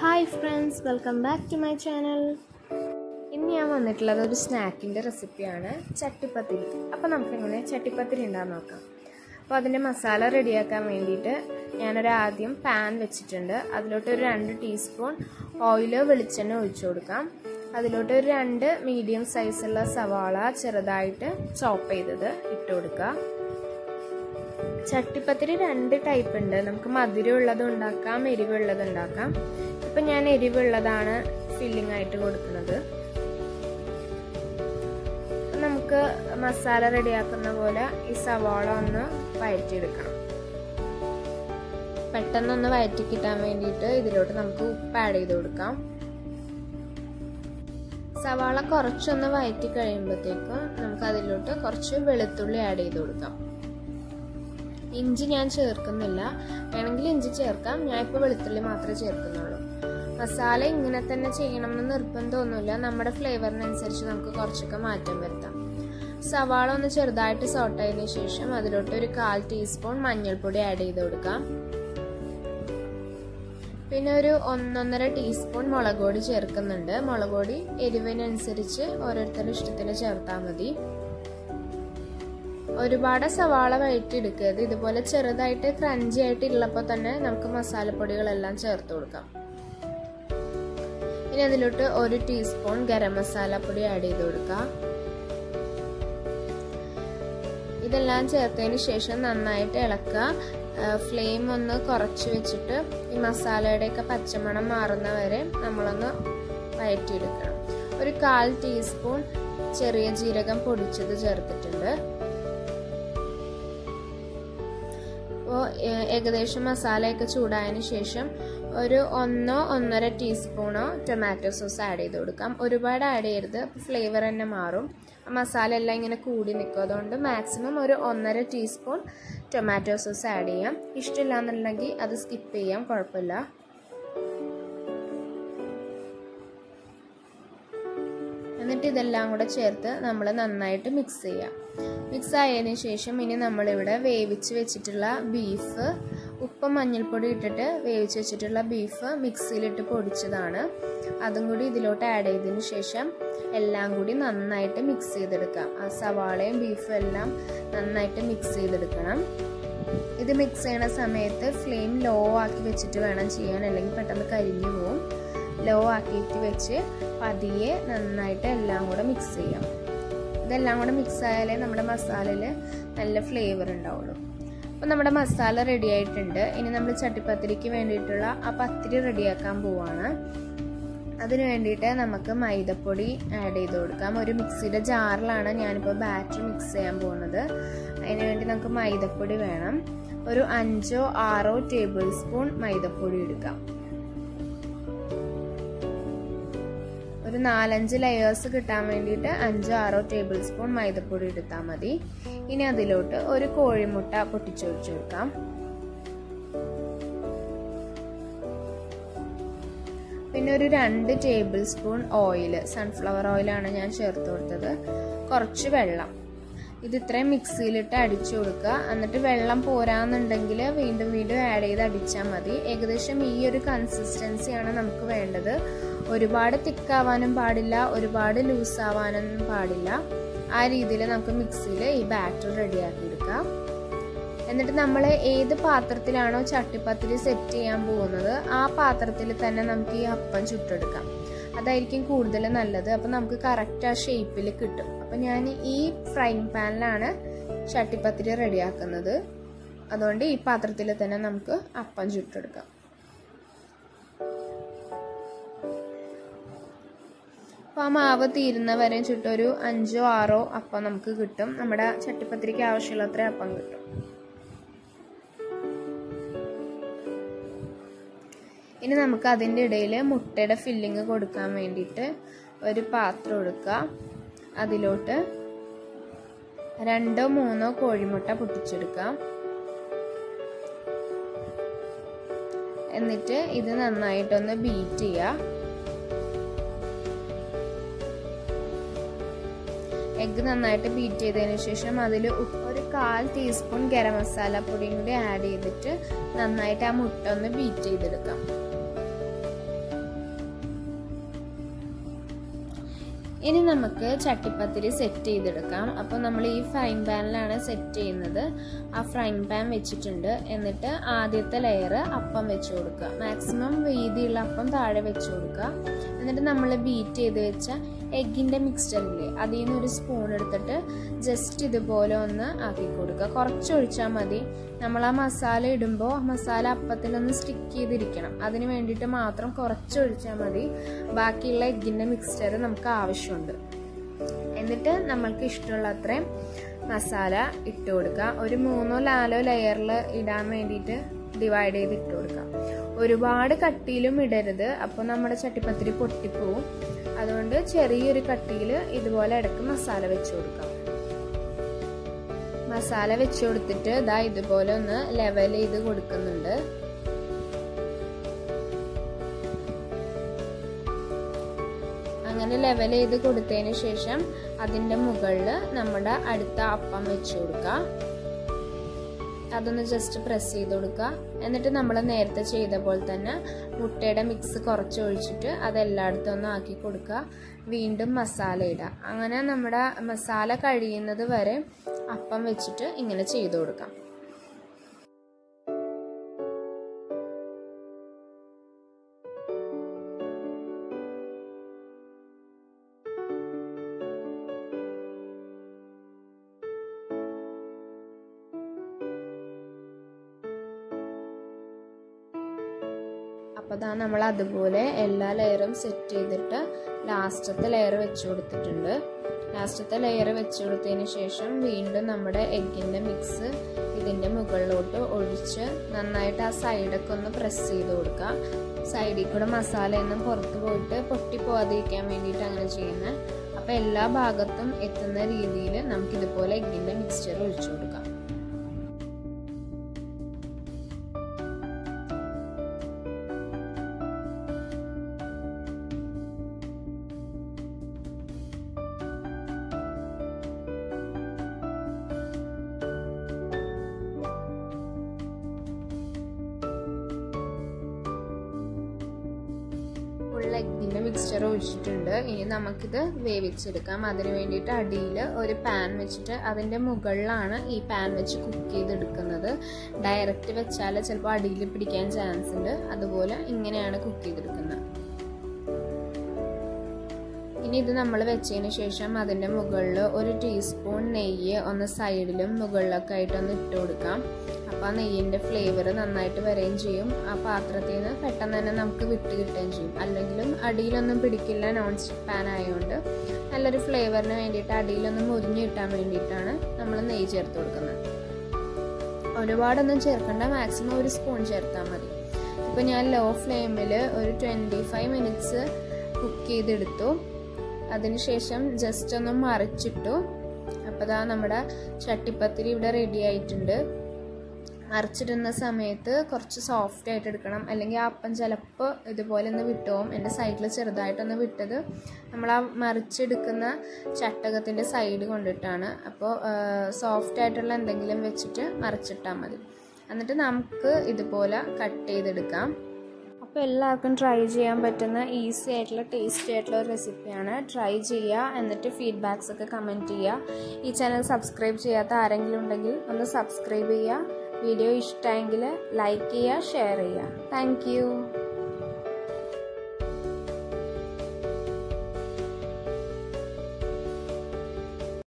hi friends welcome back to my channel ഇന്ന് ഞാൻ വന്നിട്ടുള്ളത് ഒരു സ്നാക്കിൻ്റെ റെസിപ്പിയാണ് ചട്ടിപ്പത്തിരി അപ്പോൾ നമുക്കിങ്ങനെ ചട്ടിപ്പത്തിരി ഉണ്ടാകാൻ നോക്കാം അപ്പോൾ അതിൻ്റെ മസാല റെഡിയാക്കാൻ വേണ്ടിയിട്ട് ഞാനൊരു ആദ്യം പാൻ വെച്ചിട്ടുണ്ട് അതിലോട്ട് ഒരു രണ്ട് ടീസ്പൂൺ ഓയിലോ വെളിച്ചെണ്ണ ഒഴിച്ചു കൊടുക്കാം അതിലോട്ട് ഒരു രണ്ട് മീഡിയം സൈസുള്ള സവാള ചെറുതായിട്ട് ചോപ്പ് ചെയ്തത് ഇട്ട് കൊടുക്കുക ചട്ടിപ്പത്തിരി രണ്ട് ടൈപ്പ് ഉണ്ട് നമുക്ക് മധുരമുള്ളത് ഉണ്ടാക്കാം എരിവുള്ളത് ഉണ്ടാക്കാം ഇപ്പം ഞാൻ എരിവുള്ളതാണ് ഫില്ലിംഗ് ആയിട്ട് കൊടുക്കുന്നത് നമുക്ക് മസാല റെഡിയാക്കുന്ന പോലെ ഈ സവാള ഒന്ന് വഴറ്റിയെടുക്കണം പെട്ടെന്നൊന്ന് വഴറ്റി കിട്ടാൻ വേണ്ടിയിട്ട് ഇതിലോട്ട് നമുക്ക് ഉപ്പ് ആഡ് ചെയ്ത് കൊടുക്കാം സവാള കുറച്ചൊന്ന് വഴറ്റി കഴിയുമ്പോഴത്തേക്കും നമുക്ക് അതിലോട്ട് കുറച്ച് വെളുത്തുള്ളി ആഡ് ചെയ്ത് കൊടുക്കാം ഇഞ്ചി ഞാൻ ചേർക്കുന്നില്ല വേണമെങ്കിൽ ഇഞ്ചി ചേർക്കാം ഞാൻ ഇപ്പോൾ വെളുത്തുള്ളി മാത്രമേ ചേർക്കുന്നുള്ളൂ മസാല ഇങ്ങനെ തന്നെ ചെയ്യണം എന്ന് നിർബന്ധമൊന്നുമില്ല നമ്മുടെ ഫ്ലേവറിനനുസരിച്ച് നമുക്ക് കുറച്ചൊക്കെ മാറ്റം വരുത്താം സവാള ഒന്ന് ചെറുതായിട്ട് സോട്ടായതിനു ശേഷം അതിലോട്ട് ഒരു കാൽ ടീസ്പൂൺ മഞ്ഞൾപ്പൊടി ആഡ് ചെയ്ത് കൊടുക്കാം പിന്നെ ഒരു ഒന്നൊന്നര ടീസ്പൂൺ മുളക് പൊടി ചേർക്കുന്നുണ്ട് മുളക് പൊടി എരിവിനനുസരിച്ച് ഓരോരുത്തരുടെ ഇഷ്ടത്തിന് ചേർത്താൽ മതി ഒരുപാട് സവാള വഴറ്റിയെടുക്കരുത് ഇതുപോലെ ചെറുതായിട്ട് ക്രഞ്ചി ആയിട്ട് ഉള്ളപ്പോൾ തന്നെ നമുക്ക് മസാലപ്പൊടികളെല്ലാം ചേർത്ത് കൊടുക്കാം ഇനി അതിലോട്ട് ഒരു ടീസ്പൂൺ ഗരം മസാല പൊടി ആഡ് ചെയ്ത് കൊടുക്കാം ഇതെല്ലാം ചേർത്തതിന് ശേഷം നന്നായിട്ട് ഇളക്കുക ഫ്ലെയിം ഒന്ന് കുറച്ച് വെച്ചിട്ട് ഈ മസാലയുടെയൊക്കെ പച്ചമണം മാറുന്ന വരെ നമ്മളൊന്ന് വഴറ്റിയെടുക്കണം ഒരു കാൽ ടീസ്പൂൺ ചെറിയ ജീരകം പൊടിച്ചത് ചേർത്തിട്ടുണ്ട് അപ്പോൾ ഏകദേശം മസാലയൊക്കെ ചൂടായതിന് ശേഷം ഒരു ഒന്നോ ഒന്നര ടീസ്പൂണോ ടൊമാറ്റോ സോസ് ആഡ് ചെയ്ത് കൊടുക്കാം ഒരുപാട് ആഡ് ചെയ്യരുത് ഫ്ലേവർ തന്നെ മാറും മസാല എല്ലാം ഇങ്ങനെ കൂടി നിൽക്കും അതുകൊണ്ട് മാക്സിമം ഒരു ഒന്നര ടീസ്പൂൺ ടൊമാറ്റോ സോസ് ആഡ് ചെയ്യാം ഇഷ്ടമില്ല എന്നുണ്ടെങ്കിൽ അത് സ്കിപ്പ് ചെയ്യാം കുഴപ്പമില്ല എന്നിട്ട് ഇതെല്ലാം കൂടെ ചേർത്ത് നമ്മൾ നന്നായിട്ട് മിക്സ് ചെയ്യാം മിക്സ് ആയതിനു ശേഷം ഇനി നമ്മളിവിടെ വേവിച്ച് വെച്ചിട്ടുള്ള ബീഫ് ഉപ്പും മഞ്ഞൾപ്പൊടി ഇട്ടിട്ട് വേവിച്ച് വെച്ചിട്ടുള്ള ബീഫ് മിക്സിയിലിട്ട് പൊടിച്ചതാണ് അതും കൂടി ഇതിലോട്ട് ആഡ് ചെയ്തതിന് ശേഷം എല്ലാം കൂടി നന്നായിട്ട് മിക്സ് ചെയ്തെടുക്കാം ആ സവാളയും ബീഫും എല്ലാം നന്നായിട്ട് മിക്സ് ചെയ്തെടുക്കണം ഇത് മിക്സ് ചെയ്യണ സമയത്ത് ഫ്ലെയിം ലോ ആക്കി വെച്ചിട്ട് വേണം ചെയ്യാൻ അല്ലെങ്കിൽ പെട്ടെന്ന് കരിഞ്ഞു പോവും ലോ ആക്കിയിട്ട് വെച്ച് പതിയെ നന്നായിട്ട് എല്ലാം കൂടെ മിക്സ് ചെയ്യാം ഇതെല്ലാം കൂടെ മിക്സ് ആയാലേ നമ്മുടെ മസാലയിൽ നല്ല ഫ്ലേവർ ഉണ്ടാവുള്ളൂ അപ്പോൾ നമ്മുടെ മസാല റെഡി ആയിട്ടുണ്ട് ഇനി നമ്മൾ ചട്ടിപ്പത്തിരിക്ക് വേണ്ടിയിട്ടുള്ള ആ പത്തിരി റെഡിയാക്കാൻ പോവാണ് അതിന് വേണ്ടിയിട്ട് നമുക്ക് മൈദപ്പൊടി ആഡ് ചെയ്ത് കൊടുക്കാം ഒരു മിക്സിയുടെ ജാറിലാണ് ഞാനിപ്പോൾ ബാറ്റർ മിക്സ് ചെയ്യാൻ പോകുന്നത് അതിന് വേണ്ടി നമുക്ക് മൈദപ്പൊടി വേണം ഒരു അഞ്ചോ ആറോ ടേബിൾ സ്പൂൺ മൈദപ്പൊടി എടുക്കാം ഒരു നാലഞ്ച് ലെയേഴ്സ് കിട്ടാൻ വേണ്ടിയിട്ട് അഞ്ചോ ആറോ ടേബിൾ സ്പൂൺ മൈദപ്പൊടി എടുത്താൽ മതി ഇനി അതിലോട്ട് ഒരു കോഴിമുട്ട പൊട്ടിച്ചൊഴിച്ചു കൊടുക്കാം പിന്നെ ഒരു രണ്ട് ടേബിൾ സ്പൂൺ ഓയിൽ സൺഫ്ലവർ ഓയിലാണ് ഞാൻ ചേർത്ത് കൊടുത്തത് കുറച്ച് വെള്ളം ഇത് ഇത്രയും മിക്സിയിലിട്ട് അടിച്ചു കൊടുക്കുക എന്നിട്ട് വെള്ളം പോരാന്നുണ്ടെങ്കിൽ വീണ്ടും വീണ്ടും ആഡ് ചെയ്ത് അടിച്ചാൽ മതി ഏകദേശം ഈ ഒരു കൺസിസ്റ്റൻസിയാണ് നമുക്ക് വേണ്ടത് ഒരുപാട് തിക്കാവാനും പാടില്ല ഒരുപാട് ലൂസ് ആവാനൊന്നും പാടില്ല ആ രീതിയിൽ നമുക്ക് മിക്സിയിൽ ഈ ബാറ്റർ റെഡിയാക്കി എടുക്കാം എന്നിട്ട് നമ്മൾ ഏത് പാത്രത്തിലാണോ ചട്ടിപ്പത്തിരി സെറ്റ് ചെയ്യാൻ പോകുന്നത് ആ പാത്രത്തിൽ തന്നെ നമുക്ക് ഈ അപ്പം ചുട്ടെടുക്കാം അതായിരിക്കും കൂടുതൽ നല്ലത് അപ്പം നമുക്ക് കറക്റ്റ് ആ ഷേപ്പിൽ കിട്ടും അപ്പം ഞാൻ ഈ ഫ്രൈങ് പാനിലാണ് ചട്ടിപ്പത്തിരി റെഡിയാക്കുന്നത് അതുകൊണ്ട് ഈ പാത്രത്തിൽ തന്നെ നമുക്ക് അപ്പം ചുട്ടെടുക്കാം അപ്പോൾ ആ മാവ് തീരുന്നവരെ ചുട്ടൊരു അഞ്ചോ ആറോ അപ്പം നമുക്ക് കിട്ടും നമ്മുടെ ചട്ടിപ്പത്തിരിക്ക് ആവശ്യമുള്ള അത്ര അപ്പം കിട്ടും ഇനി നമുക്ക് അതിൻ്റെ ഇടയിൽ മുട്ടയുടെ ഫില്ലിങ് കൊടുക്കാൻ വേണ്ടിയിട്ട് ഒരു പാത്രം എടുക്കുക അതിലോട്ട് രണ്ടോ മൂന്നോ കോഴിമുട്ട പൊട്ടിച്ചെടുക്കാം എന്നിട്ട് ഇത് നന്നായിട്ടൊന്ന് ബീറ്റ് ചെയ്യുക എഗ്ഗ് നന്നായിട്ട് ബീറ്റ് ചെയ്തതിന് ശേഷം അതിൽ ഒരു കാൽ ടീസ്പൂൺ ഗരം മസാല പൊടിയും കൂടി ആഡ് ചെയ്തിട്ട് നന്നായിട്ട് ആ മുട്ട ഒന്ന് ബീറ്റ് ചെയ്തെടുക്കാം ഇനി നമുക്ക് ചട്ടിപ്പത്തിരി സെറ്റ് ചെയ്തെടുക്കാം അപ്പോൾ നമ്മൾ ഈ ഫ്രൈങ് പാനിലാണ് സെറ്റ് ചെയ്യുന്നത് ആ ഫ്രൈങ് പാൻ വെച്ചിട്ടുണ്ട് എന്നിട്ട് ആദ്യത്തെ ലെയർ അപ്പം വെച്ച് കൊടുക്കുക മാക്സിമം വീതിയുള്ള അപ്പം താഴെ വെച്ച് കൊടുക്കുക എന്നിട്ട് നമ്മൾ ബീറ്റ് ചെയ്ത് വെച്ച എഗ്ഗിൻ്റെ മിക്സ്ചറില്ലേ അതിൽ നിന്ന് ഒരു സ്പൂൺ എടുത്തിട്ട് ജസ്റ്റ് ഇതുപോലെ ഒന്ന് ആക്കി കൊടുക്കുക കുറച്ച് ഒഴിച്ചാൽ മതി നമ്മൾ ആ മസാല ഇടുമ്പോൾ മസാല അപ്പത്തിലൊന്ന് സ്റ്റിക്ക് ചെയ്തിരിക്കണം അതിന് വേണ്ടിയിട്ട് മാത്രം കുറച്ച് ഒഴിച്ചാൽ മതി ബാക്കിയുള്ള എഗ്ഗിൻ്റെ മിക്സ്ചർ നമുക്ക് ആവശ്യമുണ്ട് എന്നിട്ട് നമ്മൾക്ക് ഇഷ്ടമുള്ള അത്രയും മസാല ഇട്ട് കൊടുക്കുക ഒരു മൂന്നോ നാലോ ലെയറിൽ ഇടാൻ വേണ്ടിയിട്ട് ഡിവൈഡ് ചെയ്ത് ഇട്ട് കൊടുക്കുക ഒരുപാട് കട്ടിയിലും ഇടരുത് അപ്പോൾ നമ്മുടെ ചട്ടിപ്പത്തിരി പൊട്ടിപ്പോവും അതുകൊണ്ട് ചെറിയൊരു കട്ടിയിൽ ഇതുപോലെ ഇടയ്ക്ക് മസാല വെച്ച് കൊടുക്കാം മസാല വെച്ച് കൊടുത്തിട്ട് ഇതാ ഇതുപോലെ ഒന്ന് ലെവൽ ചെയ്ത് കൊടുക്കുന്നുണ്ട് അങ്ങനെ ലെവൽ ചെയ്ത് കൊടുത്തതിന് ശേഷം അതിൻ്റെ മുകളിൽ നമ്മുടെ അടുത്ത അപ്പം വെച്ച് കൊടുക്കുക അതൊന്ന് ജസ്റ്റ് പ്രസ് ചെയ്ത് കൊടുക്കുക എന്നിട്ട് നമ്മൾ നേരത്തെ ചെയ്ത പോലെ തന്നെ മുട്ടയുടെ മിക്സ് കുറച്ച് ഒഴിച്ചിട്ട് അതെല്ലായിടത്തും ഒന്ന് ആക്കി കൊടുക്കുക വീണ്ടും മസാല ഇടുക അങ്ങനെ നമ്മുടെ മസാല കഴിയുന്നത് വരെ അപ്പം വെച്ചിട്ട് ഇങ്ങനെ ചെയ്ത് കൊടുക്കാം അപ്പോൾ ഇതാ നമ്മൾ അതുപോലെ എല്ലാ ലെയറും സെറ്റ് ചെയ്തിട്ട് ലാസ്റ്റത്തെ ലെയർ വെച്ച് കൊടുത്തിട്ടുണ്ട് ലാസ്റ്റത്തെ ലെയർ വെച്ച് കൊടുത്തതിന് ശേഷം വീണ്ടും നമ്മുടെ എഗ്ഗിൻ്റെ മിക്സ് ഇതിൻ്റെ മുകളിലോട്ട് ഒഴിച്ച് നന്നായിട്ട് ആ സൈഡൊക്കെ ഒന്ന് പ്രസ് ചെയ്ത് കൊടുക്കുക സൈഡിൽ കൂടെ മസാലയൊന്നും പുറത്ത് പോയിട്ട് പൊട്ടിപ്പോവാതിരിക്കാൻ വേണ്ടിയിട്ട് അങ്ങനെ ചെയ്യുന്നത് അപ്പോൾ എല്ലാ ഭാഗത്തും എത്തുന്ന രീതിയിൽ നമുക്കിതുപോലെ എഗ്ഗിൻ്റെ മിക്സ്ചർ ഒഴിച്ചു കൊടുക്കാം ഫുൾ എഗ്ഗിൻ്റെ മിക്സ്ചർ ഒഴിച്ചിട്ടുണ്ട് ഇനി നമുക്കിത് വേവിച്ചെടുക്കാം അതിന് വേണ്ടിയിട്ട് അടിയിൽ ഒരു പാൻ വെച്ചിട്ട് അതിൻ്റെ മുകളിലാണ് ഈ പാൻ വെച്ച് കുക്ക് ചെയ്തെടുക്കുന്നത് ഡയറക്റ്റ് വെച്ചാൽ ചിലപ്പോൾ അടിയിൽ പിടിക്കാൻ ചാൻസ് ഉണ്ട് അതുപോലെ ഇങ്ങനെയാണ് കുക്ക് ചെയ്തെടുക്കുന്നത് ഇനി ഇത് നമ്മൾ വെച്ചതിന് ശേഷം അതിൻ്റെ മുകളിൽ ഒരു ടീസ്പൂൺ നെയ്യ് ഒന്ന് സൈഡിലും മുകളിലൊക്കെ ആയിട്ട് ഒന്ന് ഇട്ട് കൊടുക്കാം അപ്പോൾ ആ നെയ്യിൻ്റെ ഫ്ലേവർ നന്നായിട്ട് വരികയും ചെയ്യും ആ പാത്രത്തിൽ നിന്ന് പെട്ടെന്ന് തന്നെ നമുക്ക് വിട്ട് കിട്ടുകയും ചെയ്യും അല്ലെങ്കിലും അടിയിലൊന്നും പിടിക്കില്ല നോൺ സ്റ്റിക്ക് പാൻ ആയതുകൊണ്ട് നല്ലൊരു ഫ്ലേവറിന് വേണ്ടിയിട്ട് അടിയിലൊന്നും മുരിഞ്ഞ് കിട്ടാൻ വേണ്ടിയിട്ടാണ് നമ്മൾ നെയ്യ് ചേർത്ത് കൊടുക്കുന്നത് ഒരുപാടൊന്നും ചേർക്കേണ്ട മാക്സിമം ഒരു സ്പൂൺ ചേർത്താൽ മതി ഇപ്പോൾ ഞാൻ ലോ ഫ്ലെയിമിൽ ഒരു ട്വൻറ്റി ഫൈവ് മിനിറ്റ്സ് കുക്ക് ചെയ്തെടുത്തു അതിനുശേഷം ജസ്റ്റ് ഒന്ന് മറിച്ചിട്ടു അപ്പോൾ ദാ നമ്മുടെ ചട്ടിപ്പത്തിരി ഇവിടെ റെഡി ആയിട്ടുണ്ട് മറിച്ചിടുന്ന സമയത്ത് കുറച്ച് സോഫ്റ്റ് ആയിട്ട് എടുക്കണം അല്ലെങ്കിൽ ആ അപ്പം ചിലപ്പോൾ ഇതുപോലെ ഒന്ന് വിട്ടുപോകും എൻ്റെ സൈഡിൽ ചെറുതായിട്ടൊന്ന് വിട്ടത് നമ്മൾ ആ മറിച്ചെടുക്കുന്ന ചട്ടകത്തിൻ്റെ സൈഡ് കൊണ്ടിട്ടാണ് അപ്പോൾ സോഫ്റ്റ് ആയിട്ടുള്ള എന്തെങ്കിലും വെച്ചിട്ട് മറിച്ചിട്ടാൽ മതി എന്നിട്ട് നമുക്ക് ഇതുപോലെ കട്ട് ചെയ്തെടുക്കാം അപ്പോൾ എല്ലാവർക്കും ട്രൈ ചെയ്യാൻ പറ്റുന്ന ഈസി ആയിട്ടുള്ള ടേസ്റ്റി ആയിട്ടുള്ള ഒരു റെസിപ്പിയാണ് ട്രൈ ചെയ്യുക എന്നിട്ട് ഫീഡ്ബാക്സ് ഒക്കെ കമൻറ്റ് ചെയ്യുക ഈ ചാനൽ സബ്സ്ക്രൈബ് ചെയ്യാത്ത ആരെങ്കിലും ഉണ്ടെങ്കിൽ ഒന്ന് സബ്സ്ക്രൈബ് ചെയ്യുക വീഡിയോ ഇഷ്ടമെങ്കിൽ ലൈക്ക് ചെയ്യുക ഷെയർ ചെയ്യുക താങ്ക്